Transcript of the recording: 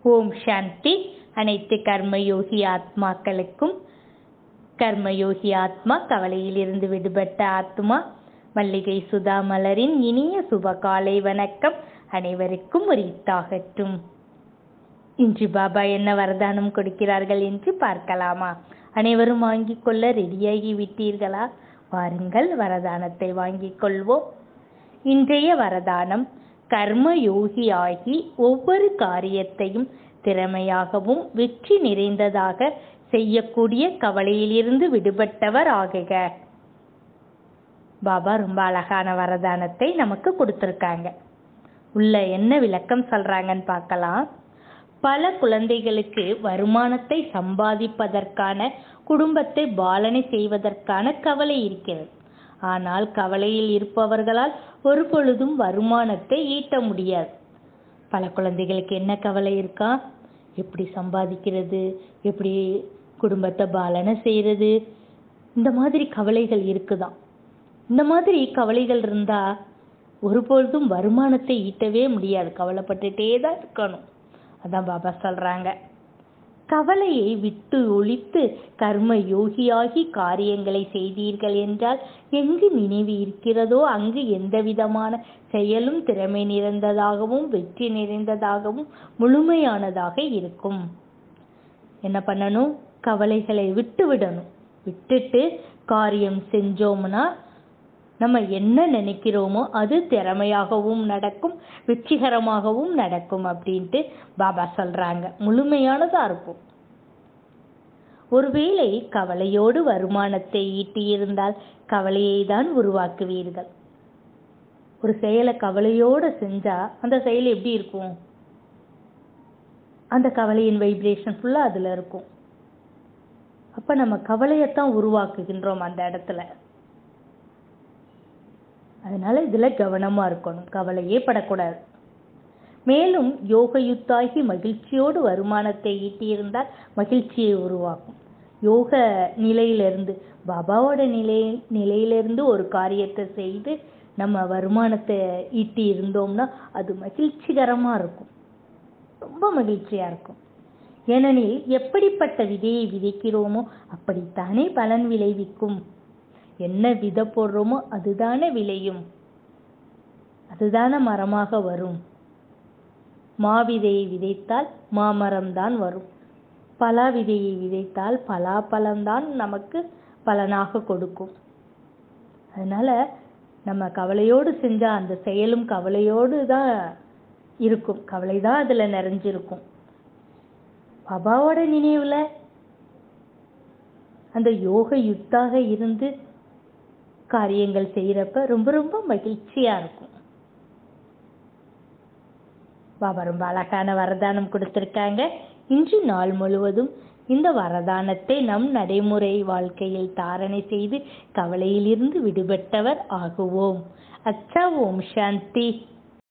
ஓம் சாந்தி அனைத்து கர்மயோகி ஆத்மாக்களுக்கும் கர்மயோகி ஆத்மா கவலையிலிருந்து விடுபட்ட ஆத்மா மல்லிகை சுதா மலரின் இனிய சுப காலை வணக்கம் அனைவருக்கும் உரித்தாகட்டும் இன்று பாபா என்ன வரதானம் கொடுக்கிறார்கள் என்று பார்க்கலாமா அனைவரும் வாங்கிக் கொள்ள ரெடியாகி விட்டீர்களா வாருங்கள் வரதானத்தை வாங்கிக் கொள்வோம் இன்றைய வரதானம் கர்ம யோகியாகி ஒவ்வொரு காரியத்தையும் திறமையாகவும் வெற்றி நிறைந்ததாக செய்யக்கூடிய கவலையிலிருந்து விடுபட்டவர் ஆகுக பாபா ரொம்ப அழகான வரதானத்தை நமக்கு கொடுத்துருக்காங்க உள்ள என்ன விளக்கம் சொல்றாங்கன்னு பார்க்கலாம் பல குழந்தைகளுக்கு வருமானத்தை சம்பாதிப்பதற்கான குடும்பத்தை பாலனை செய்வதற்கான கவலை இருக்கிறது ஆனால் கவலையில் இருப்பவர்களால் ஒரு பொழுதும் வருமானத்தை ஈட்ட முடியாது பல குழந்தைகளுக்கு என்ன கவலை இருக்கா எப்படி சம்பாதிக்கிறது எப்படி குடும்பத்தை பாலனை செய்கிறது இந்த மாதிரி கவலைகள் இருக்குதான் இந்த மாதிரி கவலைகள் இருந்தா ஒருபொழுதும் வருமானத்தை ஈட்டவே முடியாது கவலைப்பட்டுட்டே தான் இருக்கணும் அதான் பாபா சொல்றாங்க கவலையை விட்டு ஒழித்து கர்ம யோகியாகி காரியங்களை செய்தீர்கள் என்றால் எங்கு நினைவு இருக்கிறதோ அங்கு எந்த விதமான செயலும் திறமை நிறைந்ததாகவும் வெற்றி நிறைந்ததாகவும் முழுமையானதாக இருக்கும் என்ன பண்ணணும் கவலைகளை விட்டு விடணும் விட்டுட்டு காரியம் செஞ்சோம்னா நம்ம என்ன நினைக்கிறோமோ அது திறமையாகவும் நடக்கும் வெற்றிகரமாகவும் நடக்கும் அப்படின்ட்டு பாபா சொல்றாங்க முழுமையானதா இருக்கும் ஒருவேளை கவலையோடு வருமானத்தை ஈட்டியிருந்தால் கவலையை தான் உருவாக்குவீர்கள் ஒரு செயலை கவலையோடு செஞ்சா அந்த செயல் எப்படி இருக்கும் அந்த கவலையின் வைப்ரேஷன் ஃபுல்லா அதுல இருக்கும் அப்ப நம்ம கவலையத்தான் உருவாக்குகின்றோம் அந்த இடத்துல அதனால இதுல கவனமா இருக்கணும் கவலையே படக்கூடாது மேலும் யோக யுத்தாகி மகிழ்ச்சியோடு வருமானத்தை ஈட்டியிருந்தால் மகிழ்ச்சியை உருவாக்கும் யோக நிலையிலிருந்து பாபாவோட நிலை நிலையிலிருந்து ஒரு காரியத்தை செய்து நம்ம வருமானத்தை ஈட்டி இருந்தோம்னா அது மகிழ்ச்சிகரமா இருக்கும் ரொம்ப மகிழ்ச்சியா இருக்கும் ஏனெனில் எப்படிப்பட்ட விதையை விதைக்கிறோமோ அப்படித்தானே பலன் விளைவிக்கும் என்ன விதை போடுறோமோ அதுதானே விளையும் அதுதானே மரமாக வரும் மாவிதையை விதைத்தால் மாமரம் தான் வரும் பலா விதையை விதைத்தால் பலாப்பழம்தான் நமக்கு பலனாக கொடுக்கும் அதனால நம்ம கவலையோடு செஞ்சா அந்த செயலும் கவலையோடு தான் இருக்கும் கவலை தான் அதுல நிறைஞ்சிருக்கும் பாபாவோட நினைவுல அந்த யோக யுத்தாக இருந்து காரியங்கள் செய்யறப்ப ரொம்ப ரொம்ப மகிழ்ச்சியா இருக்கும் பாபா ரொம்ப அழகான வரதானம் கொடுத்திருக்காங்க இன்று நாள் முழுவதும் இந்த வரதானத்தை நம் நடைமுறை வாழ்க்கையில் தாரணை செய்து கவலையிலிருந்து விடுபட்டவர் ஆகுவோம் அச்சா ஓம் சாந்தி